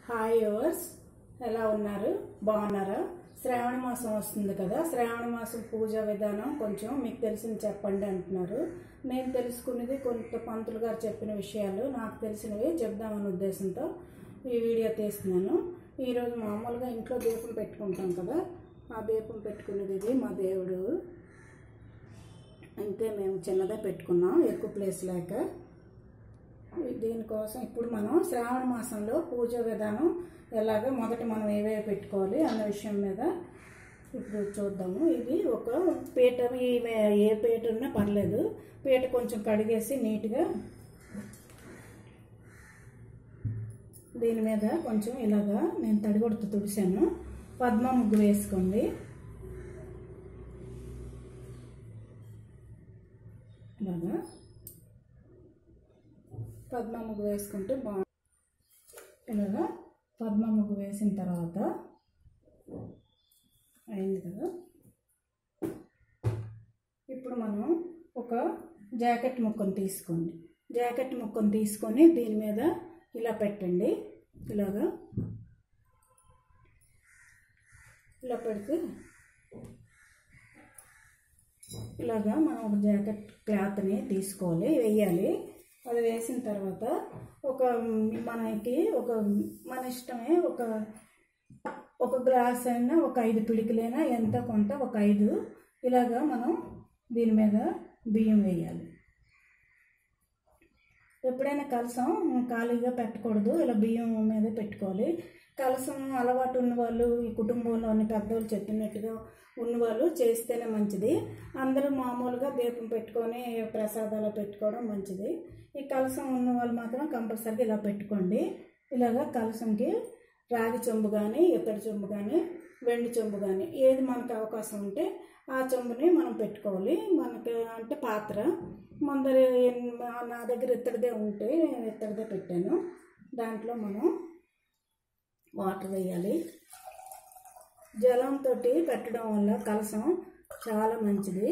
hi yours ఎలా ఉన్నారు బాగున్నారా శ్రావణ మాసం వస్తుంది కదా శ్రావణ మాసం పూజా విధానం కొంచెం మీకు తెలిసింది చెప్పండి అంటున్నారు నేను తెలుసుకున్నది కొంత పంతులు గారు చెప్పిన విషయాలు నాకు తెలిసినవి చెప్దామనే ఉద్దేశంతో ఈ వీడియో తీస్తున్నాను ఈరోజు మామూలుగా ఇంట్లో దీపం పెట్టుకుంటాం కదా ఆ దీపం పెట్టుకునేది ఇది మా దేవుడు అంతే మేము చిన్నదే పెట్టుకున్నాం ఎక్కువ ప్లేస్ లేక దీనికోసం ఇప్పుడు మనం శ్రావణ మాసంలో పూజ విధానం ఎలాగ మొదట మనం ఏవేవి పెట్టుకోవాలి అన్న విషయం మీద ఇప్పుడు చూద్దాము ఇది ఒక పీట ఈ ఏ పీట ఉన్నా పర్లేదు పీట కొంచెం కడిగేసి నీట్గా దీని మీద కొంచెం ఇలాగా నేను తడిగొడుతూ తుడిసాను పద్మ ముగ్గు వేసుకోండి ఇలాగా పద్మ ముగ్గు వేసుకుంటే బాగుంటుంది ఇలాగా పద్మ ముగ్గు వేసిన తర్వాత అయింది కదా ఇప్పుడు మనం ఒక జాకెట్ ముక్కను తీసుకోండి జాకెట్ ముక్కను తీసుకొని దీని మీద ఇలా పెట్టండి ఇలాగా ఇలా పెడితే ఇలాగా మనం ఒక జాకెట్ క్లాత్ని తీసుకోవాలి వేయాలి అది వేసిన తర్వాత ఒక మనకి ఒక మన ఇష్టమే ఒక ఒక గ్లాస్ అయినా ఒక ఐదు పిడికిలైనా ఎంత కొంత ఒక ఐదు ఇలాగా మనం దీని మీద బియ్యం వేయాలి ఎప్పుడైనా కలసం ఖాళీగా పెట్టకూడదు ఇలా బియ్యం మీద పెట్టుకోవాలి కలసం అలవాటు ఉన్నవాళ్ళు ఈ కుటుంబంలోని పెద్దవాళ్ళు చెప్పినట్టుగా ఉన్నవాళ్ళు చేస్తేనే మంచిది అందరూ మామూలుగా దీపం పెట్టుకొని ప్రసాదాలు పెట్టుకోవడం మంచిది ఈ కలసం ఉన్న వాళ్ళు మాత్రం కంపల్సరీగా ఇలా పెట్టుకోండి ఇలాగా కలసంకి రాగి చెంబు కానీ ఇత్తడి చెంబు కానీ వెండి చెంబు కానీ ఏది మనకు అవకాశం ఉంటే ఆ చెంబుని మనం పెట్టుకోవాలి మనకి అంటే పాత్ర ముందర నా దగ్గర ఇత్తడిదే ఉంటే నేను ఇత్తడిదే పెట్టాను దాంట్లో మనం వాటర్ వేయాలి జలంతో పెట్టడం వల్ల కలసం చాలా మంచిది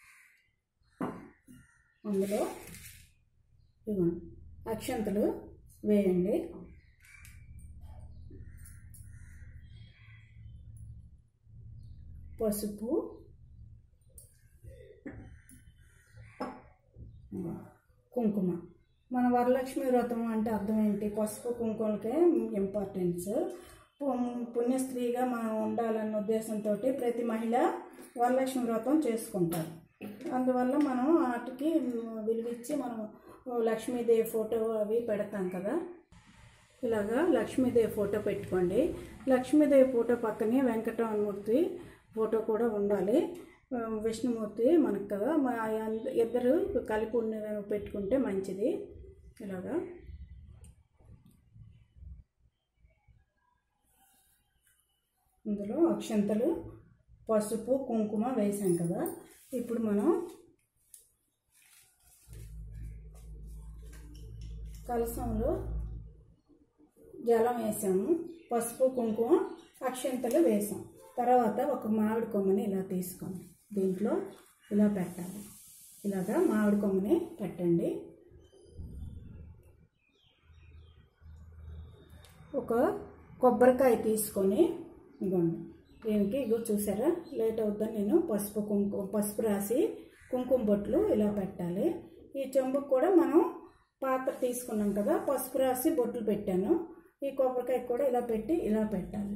అందులో ఇవ్వండి అక్షంతలు వేయండి పసుపు కుంకుమ మన వరలక్ష్మి వ్రతం అంటే అర్థం ఏంటి పసుపు కుంకుమలకే ఇంపార్టెన్స్ పుణ్యస్త్రీగా మనం ఉండాలన్న ఉద్దేశంతో ప్రతి మహిళ వరలక్ష్మి వ్రతం చేసుకుంటారు అందువల్ల మనం వాటికి విలువిచ్చి మనం లక్ష్మీదేవి ఫోటో అవి పెడతాం కదా ఇలాగా లక్ష్మీదేవి ఫోటో పెట్టుకోండి లక్ష్మీదేవి ఫోటో పక్కనే వెంకటరమణమూర్తి ఫోటో కూడా ఉండాలి విష్ణుమూర్తి మనకు కదా మా ఇద్దరు కలిపి ఉన్న పెట్టుకుంటే మంచిది ఇలాగా ఇందులో అక్షంతలు పసుపు కుంకుమ వేసాం కదా ఇప్పుడు మనం కలసంలో జలం వేసాము పసుపు కుంకుమ అక్షంతలు వేసాం తర్వాత ఒక మామిడి కొమ్మని ఇలా తీసుకొని దీంట్లో ఇలా పెట్టాలి ఇలాగా మామిడి కొమ్మని పెట్టండి ఒక కొబ్బరికాయ తీసుకొని ఇవ్వండి దీనికి ఇగో చూసారా లేట్ అవుద్దని నేను పసుపు కుంకుమ పసుపు రాసి కుంకుమ బొట్లు ఇలా పెట్టాలి ఈ చెంబుకు కూడా మనం పాత్ర తీసుకున్నాం కదా పసుపు రాసి బొట్లు పెట్టాను ఈ కొబ్బరికాయ కూడా ఇలా పెట్టి ఇలా పెట్టాలి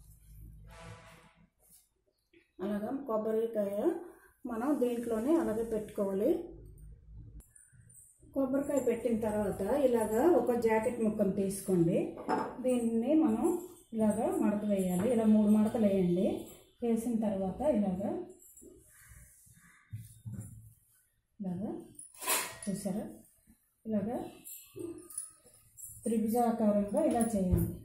అలాగా కొబ్బరికాయ మనం దీంట్లోనే అలాగే పెట్టుకోవాలి కొబ్బరికాయ పెట్టిన తర్వాత ఇలాగా ఒక జాకెట్ ముక్కను తీసుకోండి దీన్ని మనం ఇలాగా మడత వేయాలి ఇలా మూడు మడతలు వేయండి వేసిన తర్వాత ఇలాగా ఇలాగా చూసారా ఇలాగా త్రిభుజాకారంగా ఇలా చేయండి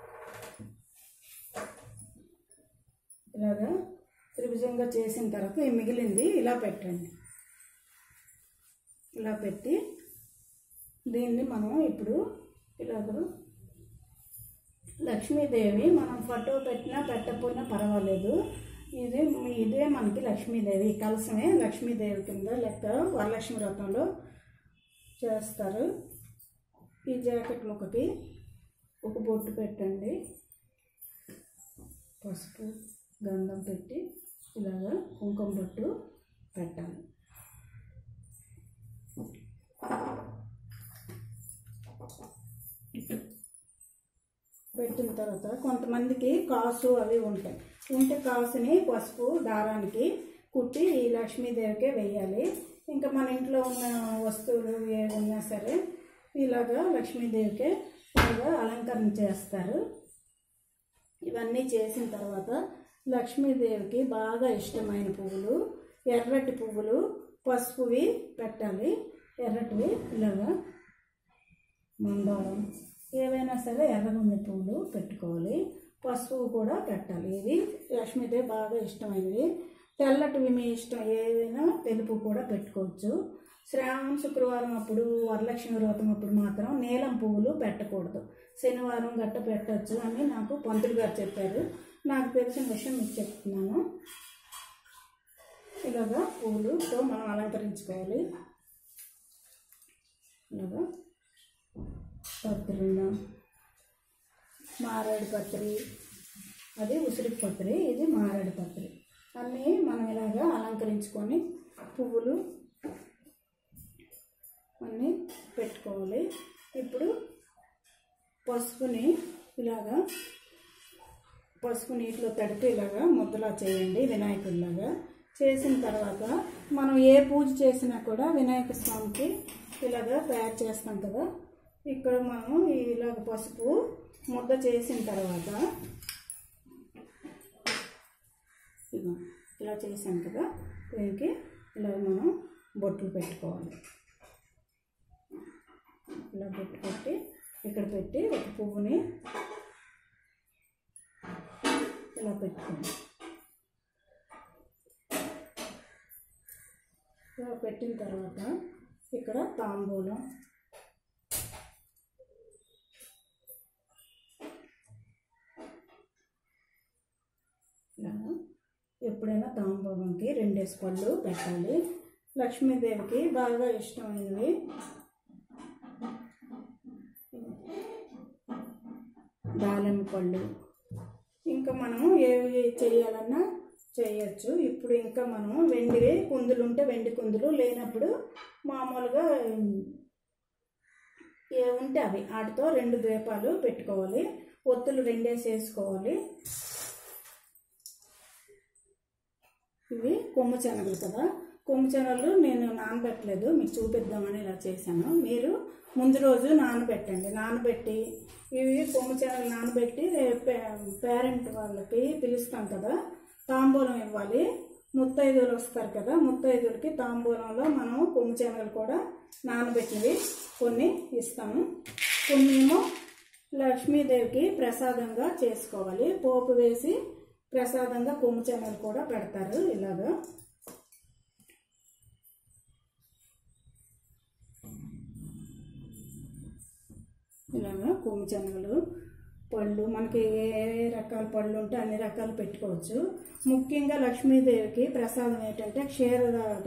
ఇలాగా త్రిభుజంగా చేసిన తర్వాత ఈ మిగిలింది ఇలా పెట్టండి ఇలా పెట్టి దీన్ని మనం ఇప్పుడు ఇలాగ లక్ష్మీదేవి మనం ఫోటో పెట్టినా పెట్టకపోయినా పర్వాలేదు ఇది ఇదే మనకి లక్ష్మీదేవి ఈ కలసమే లక్ష్మీదేవి కింద లెక్క వరలక్ష్మి వ్రతంలో చేస్తారు ఈ జాకెట్ ముక్కకి ఒక బొట్టు పెట్టండి పసుపు గంధం పెట్టి ఇలాగా కుంకుమ బొట్టు పెట్టాలి పెట్టిన తర్వాత కొంతమందికి కాసు అవి ఉంటాయి ఉంటే కాసుని పసుపు దారానికి కుట్టి ఈ లక్ష్మీదేవికే వేయాలి ఇంకా మన ఇంట్లో ఉన్న వస్తువులు ఏవి ఉన్నా సరే ఇలాగా లక్ష్మీదేవికే ఇలాగా అలంకరణ చేస్తారు ఇవన్నీ చేసిన తర్వాత లక్ష్మీదేవికి బాగా ఇష్టమైన పువ్వులు ఎర్రటి పువ్వులు పసుపువి పెట్టాలి ఎర్రటివి ఇలాగా మందారం ఏవైనా సరే ఎర్రగుండి పువ్వులు పెట్టుకోవాలి పసుపు కూడా పెట్టాలి ఇవి లక్ష్మీదేవి బాగా ఇష్టమైనవి తెల్లటివి మీ ఇష్టం ఏవైనా తెలుపు కూడా పెట్టుకోవచ్చు శ్రావణ శుక్రవారం అప్పుడు వరలక్ష్మి వ్రతం అప్పుడు మాత్రం నీలం పువ్వులు పెట్టకూడదు శనివారం గట్ట పెట్టచ్చు అని నాకు పంతులు గారు చెప్పారు నాకు తెలిసిన విషయం మీకు చెప్తున్నాను ఇలాగా పువ్వులతో మనం అలంకరించుకోవాలి ఇలాగా పత్రిన మారేడు పత్రి అది ఉసిరి పత్రి ఇది మారేడు పత్రి అన్నీ మనం ఇలాగా అలంకరించుకొని పువ్వులు అన్నీ పెట్టుకోవాలి ఇప్పుడు పసుపుని ఇలాగా పసుపు నీటిలో తడిపి ఇలాగా ముద్దలా చేయండి వినాయకుడిలాగా చేసిన తర్వాత మనం ఏ పూజ చేసినా కూడా వినాయక స్వామికి ఇలాగా తయారు చేస్తాం కదా ఇక్కడ మనం ఇలాగ పసుపు ముద్ద చేసిన తర్వాత ఇగో ఇలా చేసాం కదా దీనికి ఇలా మనం బొట్లు పెట్టుకోవాలి ఇలా బొట్టు పెట్టి ఇక్కడ పెట్టి ఒక పువ్వుని ఇలా పెట్టుకోండి ఇలా పెట్టిన తర్వాత ఇక్కడ తాంబూలం ఇలా ఎప్పుడైనా తాంబూలంకి రెండేసి పళ్ళు పెట్టాలి లక్ష్మీదేవికి బాగా ఇష్టమైనవి దానిమ్మ పళ్ళు ఇంకా మనం ఏవి చేయాలన్నా చేయొచ్చు ఇప్పుడు ఇంకా మనం వెండివి కుందులు ఉంటే వెండి కుందులు లేనప్పుడు మామూలుగా ఏ ఉంటే అవి వాటితో రెండు ద్వీపాలు పెట్టుకోవాలి ఒత్తులు రెండేసి వేసుకోవాలి ఇవి కొమ్ము శనగలు కదా కొమ్ము శనగలు నేను నానబెట్టలేదు మీకు చూపిద్దామని ఇలా చేశాను మీరు ముందు రోజు నానబెట్టండి నానబెట్టి ఇవి కొమ్ము శనగలు నానబెట్టి పేరెంట్ వాళ్ళకి పిలుస్తాం కదా తాంబూలం ఇవ్వాలి ముత్తైదువులు వస్తారు కదా ముత్తైదువులకి తాంబూలంలో మనం కొమ్ము శనగలు కూడా నానబెట్టినవి కొన్ని ఇస్తాము కొన్ని ఏమో లక్ష్మీదేవికి ప్రసాదంగా చేసుకోవాలి పోపు వేసి ప్రసాదంగా కొమ్ము శనగలు కూడా పెడతారు ఇలాగా ఇలాగా కొమ్ము శనగలు పళ్ళు మనకి ఏ ఏ రకాల పళ్ళు ఉంటే అన్ని రకాలు పెట్టుకోవచ్చు ముఖ్యంగా లక్ష్మీదేవికి ప్రసాదం ఏంటంటే క్షీర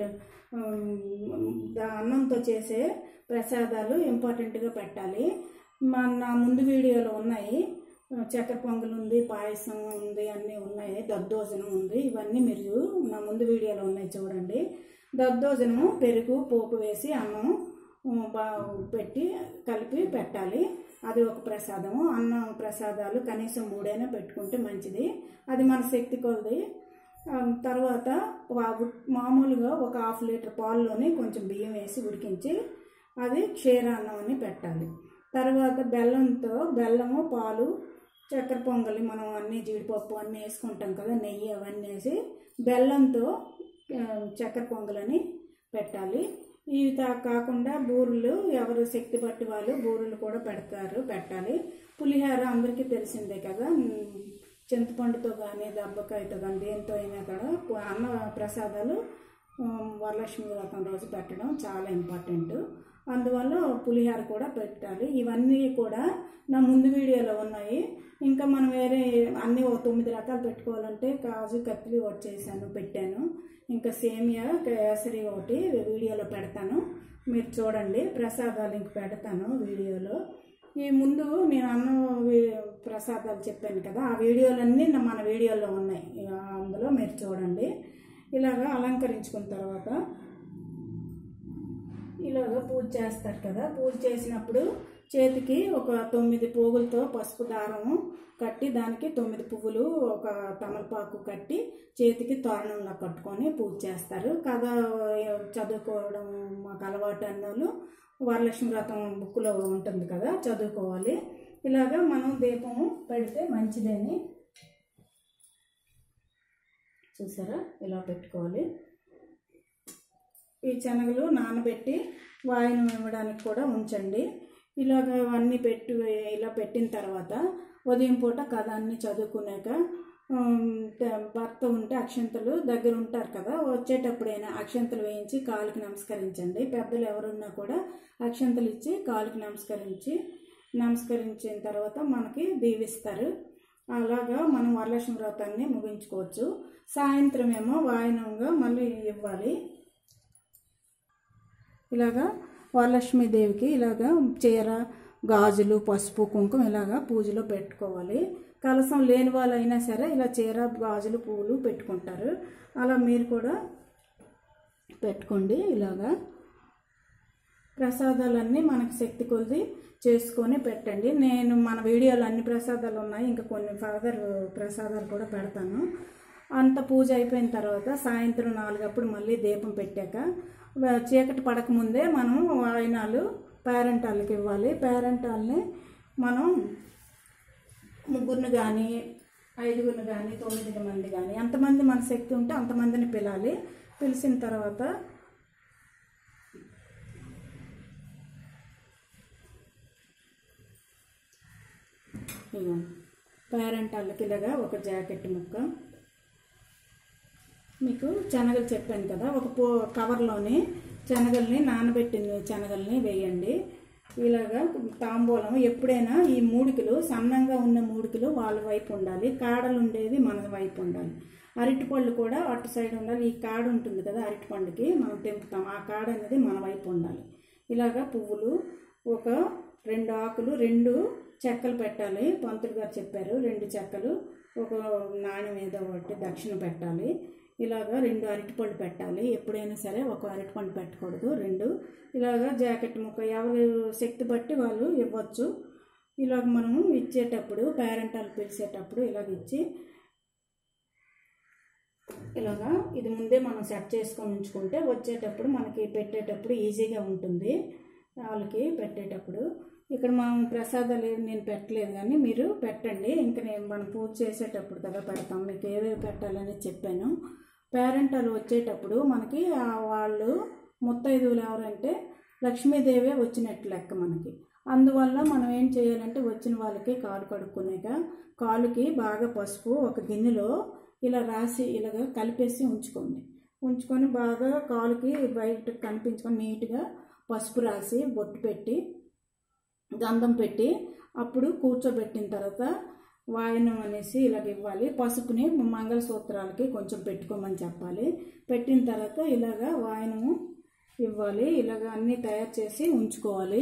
అన్నంతో చేసే ప్రసాదాలు ఇంపార్టెంట్గా పెట్టాలి మన నా ముందు వీడియోలో ఉన్నాయి చక్కెర పొంగల్ ఉంది పాయసం ఉంది అన్నీ ఉన్నాయి దద్దోజనం ఉంది ఇవన్నీ మీరు నా ముందు వీడియోలో ఉన్నాయి చూడండి దద్దోజనము పెరుగు పోపు వేసి అన్నం బా పెట్టి కలిపి పెట్టాలి అది ఒక ప్రసాదము అన్నం ప్రసాదాలు కనీసం మూడైనా పెట్టుకుంటే మంచిది అది మన శక్తి కొలది తర్వాత మామూలుగా ఒక హాఫ్ లీటర్ పాల్లోనే కొంచెం బియ్యం వేసి ఉడికించి అది క్షీరాన్నం అని పెట్టాలి తర్వాత బెల్లంతో బెల్లము పాలు చక్కెర పొంగలి మనం అన్నీ జీడిపప్పు అన్నీ వేసుకుంటాం కదా నెయ్యి అవన్నీ వేసి బెల్లంతో చక్కెర పొంగలని పెట్టాలి ఇవి కాకుండా బూరెలు ఎవరు శక్తి పట్టి వాళ్ళు బూరెలు కూడా పెడతారు పెట్టాలి పులిహోర అందరికీ తెలిసిందే కదా చింతపండుతో కానీ దెబ్బకాయతో కానీ దేంతో అయినా కూడా అన్న ప్రసాదాలు వరలక్ష్మి వ్రతం రోజు పెట్టడం చాలా ఇంపార్టెంట్ అందువల్ల పులిహోర కూడా పెట్టాలి ఇవన్నీ కూడా నా ముందు వీడియోలో ఉన్నాయి ఇంకా మనం వేరే అన్నీ ఒక తొమ్మిది రకాలు పెట్టుకోవాలంటే కాజు కత్తిలి ఒకటి చేశాను పెట్టాను ఇంకా సేమియా కేసరి ఒకటి వీడియోలో పెడతాను మీరు చూడండి ప్రసాదాలు ఇంక పెడతాను వీడియోలో ఈ ముందు నేను అన్న వి- ప్రసాదాలు చెప్పాను కదా ఆ వీడియోలన్నీ నా- మన వీడియోలో ఉన్నాయి ఇక అందులో మీరు చూడండి ఇలాగా అలంకరించుకున్న తర్వాత ఇలాగ పూజ చేస్తారు కదా పూజ చేసినప్పుడు చేతికి ఒక తొమ్మిది పోగులతో పసుపు దారము కట్టి దానికి తొమ్మిది పువ్వులు ఒక తమలపాకు కట్టి చేతికి తోరణంలో కట్టుకొని పూజ చేస్తారు కథ చదువుకోవడం మాకు అలవాటు అన్నోళ్ళు వరలక్ష్మి వ్రతం బుక్లో ఉంటుంది కదా చదువుకోవాలి ఇలాగా మనం దీపం పెడితే మంచిదని చూసారా ఇలా పెట్టుకోవాలి ఈ శనగలు నానబెట్టి వాయినం ఇవ్వడానికి కూడా ఉంచండి ఇలాగ అన్నీ పెట్టి ఇలా పెట్టిన తర్వాత ఉదయం పూట కథ అన్నీ చదువుకున్నాక ఉమ్, త- భర్త ఉంటే అక్షంతలు దగ్గర ఉంటారు కదా వచ్చేటప్పుడైనా అక్షంతలు వేయించి కాలుకి నమస్కరించండి పెద్దలు ఎవరున్నా కూడా అక్షంతలు ఇచ్చి కాలుకి నమస్కరించి నమస్కరించిన తర్వాత మనకి దీవిస్తారు అలాగా మనం వరలక్ష్మి వ్రతాన్ని ముగించుకోవచ్చు సాయంత్రం ఏమో వాయినంగా మళ్ళీ ఇవ్వాలి ఇలాగా వరలక్ష్మీదేవికి ఇలాగా చీర గాజులు పసుపు కుంకుమ ఇలాగా పూజలో పెట్టుకోవాలి కలసం లేని వాళ్ళైనా సరే ఇలా చీర గాజులు పువ్వులు పెట్టుకుంటారు అలా మీరు కూడా పెట్టుకోండి ఇలాగా ప్రసాదాలన్నీ మనకు శక్తి కొలిది చేసుకొని పెట్టండి నేను మన వీడియోలో అన్ని ప్రసాదాలు ఉన్నాయి ఇంకా కొన్ని ఫర్దర్ ప్రసాదాలు కూడా పెడతాను అంత పూజ అయిపోయిన తర్వాత సాయంత్రం నాలుగప్పుడు మళ్ళీ దీపం పెట్టాక వ- చీకటి పడకముందే మనం వాయినాలు పేరెంట్ వాళ్ళకి ఇవ్వాలి పేరెంట్ వాళ్ళని మనం ముగ్గురిని కానీ ఐదుగురిని కానీ తొమ్మిది మంది కానీ ఎంతమంది మన శక్తి ఉంటే అంతమందిని పిలాలి పిలిచిన తర్వాత ఇగో పేరెంట్ వాళ్ళకి ఇలాగా ఒక జాకెట్ ముక్క మీకు శనగలు చెప్పాను కదా ఒక పో కవర్లోని శనగల్ని నానబెట్టిన శనగల్ని వేయండి ఇలాగా తాంబూలం ఎప్పుడైనా ఈ మూడికలు సన్నంగా ఉన్న మూడికలు వాళ్ళ వైపు ఉండాలి కాడలు ఉండేది మన వైపు ఉండాలి అరటిపళ్ళు కూడా అటు సైడ్ ఉండాలి ఈ కాడ ఉంటుంది కదా అరటిపండుకి మనం తెంపుతాం ఆ కాడ అనేది మన వైపు ఉండాలి ఇలాగా పువ్వులు ఒక రెండు ఆకులు రెండు చెక్కలు పెట్టాలి పంతులు గారు చెప్పారు రెండు చెక్కలు ఒక నాణ్యం ఏదో ఒకటి దక్షిణ పెట్టాలి ఇలాగా రెండు అరటిపళ్ళు పెట్టాలి ఎప్పుడైనా సరే ఒక అరటిపండు పెట్టకూడదు రెండు ఇలాగా జాకెట్ ముక్క ఎవరు శక్తి బట్టి వాళ్ళు ఇవ్వచ్చు ఇలాగ మనము ఇచ్చేటప్పుడు పేరెంట్ వాళ్ళు పిలిచేటప్పుడు ఇలాగ ఇచ్చి ఇలాగా ఇది ముందే మనం సెట్ చేసుకొని ఉంచుకుంటే వచ్చేటప్పుడు మనకి పెట్టేటప్పుడు ఈజీగా ఉంటుంది వాళ్ళకి పెట్టేటప్పుడు ఇక్కడ మనం ప్రసాదాలు ఏమి నేను పెట్టలేదు కానీ మీరు పెట్టండి ఇంకా నేను మనం పూజ చేసేటప్పుడు కదా పెడతాం మీకు ఏవేవి పెట్టాలని చెప్పాను పేరెంట్ వాళ్ళు వచ్చేటప్పుడు మనకి ఆ వాళ్ళు ముత్తైదువులు ఎవరంటే లక్ష్మీదేవే వచ్చినట్టు లెక్క మనకి అందువల్ల మనం ఏం చేయాలంటే వచ్చిన వాళ్ళకి కాలు కడుక్కునేక కాలుకి బాగా పసుపు ఒక గిన్నెలో ఇలా రాసి ఇలాగ కలిపేసి ఉంచుకోండి ఉంచుకొని బాగా కాలుకి బయట కనిపించుకొని నీట్గా పసుపు రాసి బొట్టు పెట్టి గంధం పెట్టి అప్పుడు కూర్చోబెట్టిన తర్వాత వాయనం అనేసి ఇలాగ ఇవ్వాలి పసుపుని మంగళసూత్రాలకి కొంచెం పెట్టుకోమని చెప్పాలి పెట్టిన తర్వాత ఇలాగ వాయనము ఇవ్వాలి ఇలాగ అన్నీ తయారు చేసి ఉంచుకోవాలి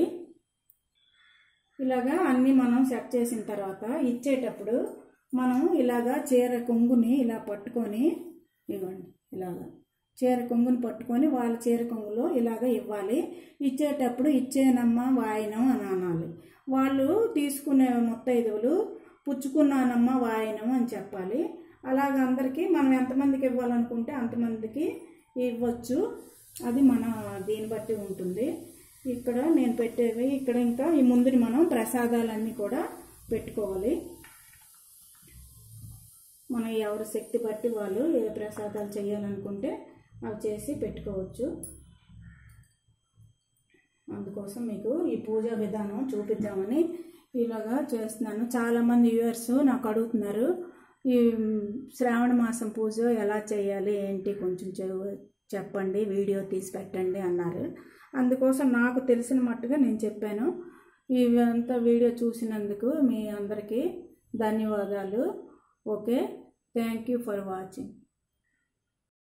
ఇలాగా అన్నీ మనం సెట్ చేసిన తర్వాత ఇచ్చేటప్పుడు మనం ఇలాగా చీర కొంగుని ఇలా పట్టుకొని ఇవ్వండి ఇలాగా చీర కొంగుని పట్టుకొని వాళ్ళ చీర కొంగులో ఇలాగ ఇవ్వాలి ఇచ్చేటప్పుడు ఇచ్చేనమ్మా వాయనం అని అనాలి వాళ్ళు తీసుకునే ముత్తైదువులు పుచ్చుకున్నానమ్మా వాయనం అని చెప్పాలి అలాగ అందరికీ మనం ఎంతమందికి ఇవ్వాలనుకుంటే అంతమందికి ఇవ్వచ్చు అది మన దీన్ని బట్టి ఉంటుంది ఇక్కడ నేను పెట్టేవి ఇక్కడ ఇంకా ఈ ముందుని మనం ప్రసాదాలన్నీ కూడా పెట్టుకోవాలి మన ఎవరి శక్తి బట్టి వాళ్ళు ఏ ప్రసాదాలు చేయాలనుకుంటే అవి చేసి పెట్టుకోవచ్చు అందుకోసం మీకు ఈ పూజా విధానం చూపిద్దామని ఇలాగా చేస్తున్నాను చాలామంది వ్యూవర్స్ నాకు అడుగుతున్నారు ఈ శ్రావణ మాసం పూజ ఎలా చేయాలి ఏంటి కొంచెం చె- చెప్పండి వీడియో తీసి పెట్టండి అన్నారు అందుకోసం నాకు తెలిసిన మట్టుగా నేను చెప్పాను ఇవంతా వీడియో చూసినందుకు మీ అందరికీ ధన్యవాదాలు okay thank you for watching